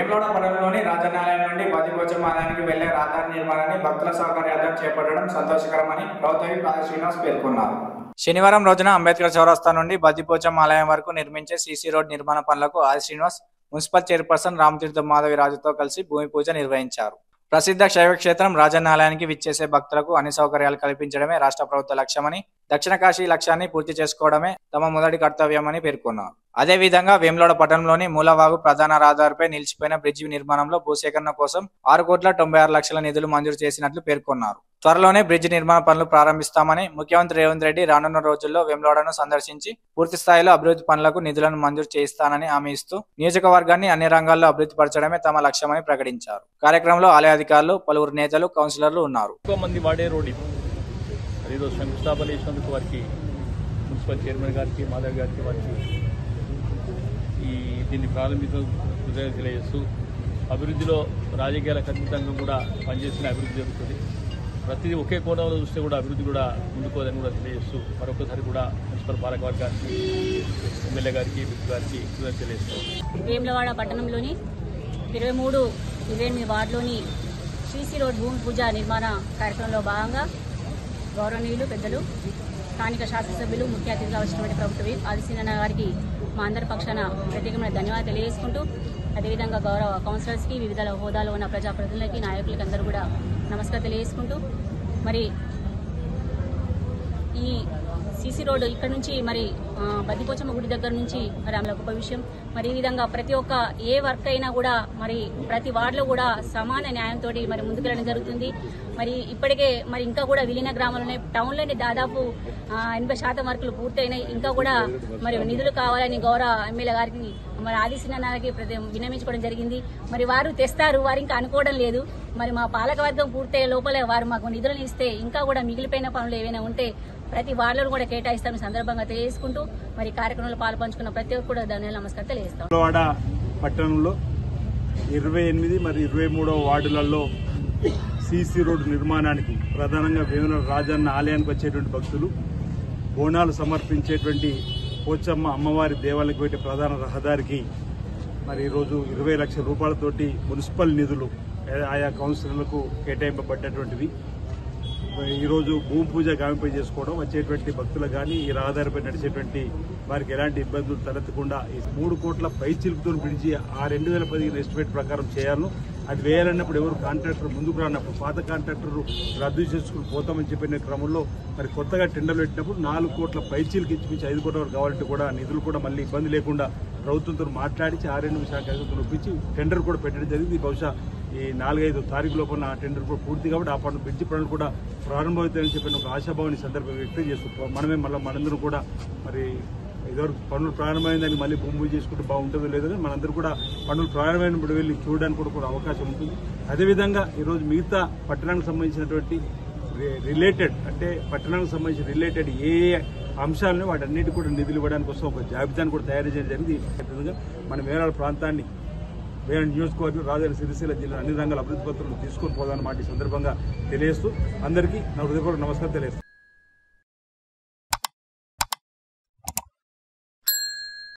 వేములవాడ పట్టణంలోని రాజనాలయం నుండి బదిపోచం ఆలయానికి వెళ్లే రహదారి నిర్మాణాన్ని భక్తుల సౌకర్యార్థం చేపట్టడం సంతోషకరమని రౌతవి పాద శ్రీనివాస్ పేర్కొన్నారు శనివారం రోజున అంబేద్కర్ చౌరస్తా నుండి బద్దిపోచం ఆలయం వరకు నిర్మించే సీసీ రోడ్ నిర్మాణ పనులకు ఆది శ్రీనివాస్ మున్సిపల్ చైర్పర్సన్ రామతీర్థ మాధవి రాజుతో కలిసి భూమి పూజ నిర్వహించారు ప్రసిద్ధ శైవ క్షేత్రం రాజన్న ఆలయానికి విచ్చేసే భక్తులకు అన్ని సౌకర్యాలు కల్పించడమే రాష్ట్ర ప్రభుత్వ లక్ష్యమని దక్షిణ కాశీ లక్ష్యాన్ని పూర్తి చేసుకోవడమే తమ మొదటి కర్తవ్యమని పేర్కొన్నారు అదేవిధంగా వేములవాడ పట్టణంలోని మూలవాగు ప్రధాన రహదారిపై నిలిచిపోయిన బ్రిడ్జి నిర్మాణంలో భూసేకరణ కోసం ఆరు కోట్ల తొంభై ఆరు లక్షల నిధులు మంజూరు చేసినట్లు పేర్కొన్నారు త్వరలోనే బ్రిడ్జి నిర్మాణ పనులు ప్రారంభిస్తామని ముఖ్యమంత్రి రేవంత్ రెడ్డి రానున్న రోజుల్లో వేములవాడను సందర్శించి పూర్తి స్థాయిలో అభివృద్ధి పనులకు నిధులను మంజూరు చేయిస్తానని హామీ ఇస్తూ నియోజకవర్గాన్ని అన్ని రంగాల్లో అభివృద్ధి పరచడమే తమ లక్ష్యమని ప్రకటించారు కార్యక్రమంలో ఆలయ అధికారులు పలువురు నేతలు కౌన్సిలర్లు ఉన్నారు ఎక్కువ మంది వాడే రోడ్ ఇది మరి ఈరోజు శంకుస్థాపన చేసినందుకు వారికి మున్సిపల్ చైర్మన్ గారికి మాధవ్ గారికి వారికి ఈ దీన్ని ప్రారంభించడం కృతజ్ఞతలు తెలియజేస్తూ అభివృద్ధిలో రాజకీయాలకు అతీతంగా కూడా పనిచేసిన అభివృద్ధి జరుగుతుంది ప్రతిదీ ఒకే కోణంలో చూస్తే కూడా అభివృద్ధి కూడా ముందుకోదని కూడా తెలియజేస్తూ మరొకసారి కూడా మున్సిపల్ పాలకవర్గ గారికి ఎమ్మెల్యే గారికి విప్ గారికి కృతజ్ఞతలు తెలియజేస్తాం వేములవాడ పట్టణంలోని ఇరవై మూడు ఇరవై ఎనిమిది వార్డులోని శ్రీసి రోడ్ భూమి పూజ నిర్మాణ కార్యక్రమంలో భాగంగా గౌరవనీయులు పెద్దలు స్థానిక శాసనసభ్యులు ముఖ్య అతిథిగా వచ్చినటువంటి ప్రభుత్వ విప్ ఆదిశీనన్న గారికి మా అందరి పక్షాన ప్రత్యేకమైన ధన్యవాదాలు తెలియజేసుకుంటూ అదేవిధంగా గౌరవ కౌన్సిలర్స్కి వివిధ హోదాలో ఉన్న ప్రజాప్రతినిధులకి నాయకులకి అందరూ కూడా నమస్కారం తెలియజేసుకుంటూ మరి ఈ సీసీ రోడ్డు ఇక్కడ నుంచి మరి ఆ, బద్దిపోచమ్మ గుడి దగ్గర నుంచి మరి ఆమె గొప్ప విషయం మరి ఈ విధంగా ప్రతి ఒక్క ఏ వర్క్ అయినా కూడా మరి ప్రతి వార్డులో కూడా సమాన న్యాయంతో మరి ముందుకెళ్ళడం జరుగుతుంది మరి ఇప్పటికే మరి ఇంకా కూడా విలీన గ్రామాలనే టౌన్లోనే దాదాపు ఆ, ఎనభై శాతం వర్కులు పూర్తయినాయి ఇంకా కూడా మరి నిధులు కావాలని గౌరవ ఎమ్మెల్యే గారికి మరి ఆదిశనానికి ప్రతి విన్నమించుకోవడం జరిగింది మరి వారు తెస్తారు వారు ఇంకా అనుకోవడం లేదు మరి మా పాలకవర్గం పూర్తయ్యే లోపలే వారు మాకు నిధులను ఇస్తే ఇంకా కూడా మిగిలిపోయిన పనులు ఏవైనా ఉంటే ప్రతి వార్డులను కూడా కేటాయిస్తాం ఈ సందర్భంగా తెలియజేసుకుంటూ మరి కార్యక్రమంలో పాల్పంచుకున్న ప్రతి ఒక్కరు కూడా ధన్యవాదాలు నమస్కారం తెలియజేస్తాం విజయవాడ పట్టణంలో ఇరవై ఎనిమిది మరి ఇరవై మూడవ వార్డులలో సీసీ రోడ్డు నిర్మాణానికి ప్రధానంగా వేముల రాజన్న ఆలయానికి వచ్చేటువంటి భక్తులు బోనాలు సమర్పించేటువంటి పోచమ్మ అమ్మవారి దేవాలయకు పెట్టే ప్రధాన రహదారికి మరి ఈరోజు ఇరవై లక్షల రూపాయలతోటి మున్సిపల్ నిధులు ఆయా కౌన్సిలర్లకు కేటాయింపబడ్డటువంటివి ఈరోజు భూమి పూజ గావింపై చేసుకోవడం వచ్చేటువంటి భక్తులకు కానీ ఈ రహదారిపై నడిచేటువంటి వారికి ఎలాంటి ఇబ్బందులు తలెత్తకుండా ఈ మూడు కోట్ల పై చిలుపుతో పిలిచి ఆ రెండు వేల పదిహేను ఎస్టిమేట్ ప్రకారం చేయాలను అది వేయాలన్నప్పుడు ఎవరు కాంట్రాక్టర్ ముందుకు రానప్పుడు పాత కాంట్రాక్టర్ రద్దు చేసుకుని పోతామని చెప్పిన క్రమంలో మరి కొత్తగా టెండర్లు పెట్టినప్పుడు నాలుగు కోట్ల పైచీలకి ఇచ్చి ఐదు కోట్ల వరకు కావాలంటే కూడా నిధులు కూడా మళ్ళీ ఇబ్బంది లేకుండా ప్రభుత్వంతో మాట్లాడించి ఆర్ఎండ్ శాఖ అధికారులను ఒప్పించి టెండర్ కూడా పెట్టడం జరిగింది బహుశా ఈ నాలుగైదు తారీఖు లోపల ఆ టెండర్ కూడా పూర్తి కాబట్టి ఆ పనులు బ్రిడ్జి పనులు కూడా ప్రారంభమవుతాయని చెప్పిన ఒక ఆశాభావాన్ని ఈ సందర్భంగా వ్యక్తం చేస్తూ మనమే మళ్ళీ మనందరం కూడా మరి ఇదివరకు పనులు ప్రారంభమైందని మళ్ళీ భూమి పూజ చేసుకుంటే బాగుంటుందో లేదో కానీ మనందరూ కూడా పనులు ప్రారంభమైనప్పుడు వెళ్ళి చూడడానికి కూడా కూడా అవకాశం ఉంటుంది అదేవిధంగా ఈరోజు మిగతా పట్టణానికి సంబంధించినటువంటి రి- రిలేటెడ్ అంటే పట్టణానికి సంబంధించిన రిలేటెడ్ ఏ ఏ అంశాలను వాటన్నిటి కూడా నిధులు ఇవ్వడానికి కోసం ఒక జాబితాను కూడా తయారు చేయడం జరిగింది ఈ విధంగా మన వేరాల ప్రాంతాన్ని వేరే నియోజకవర్గం రాజధాని సిరిసిల్ల జిల్లా అన్ని రంగాల అభివృద్ధి పత్రాలు తీసుకొని పోదామన్నమాట ఈ సందర్భంగా తెలియజేస్తూ అందరికీ నా హృదయపూర్వక నమస్కారం తెలియజేస్తాను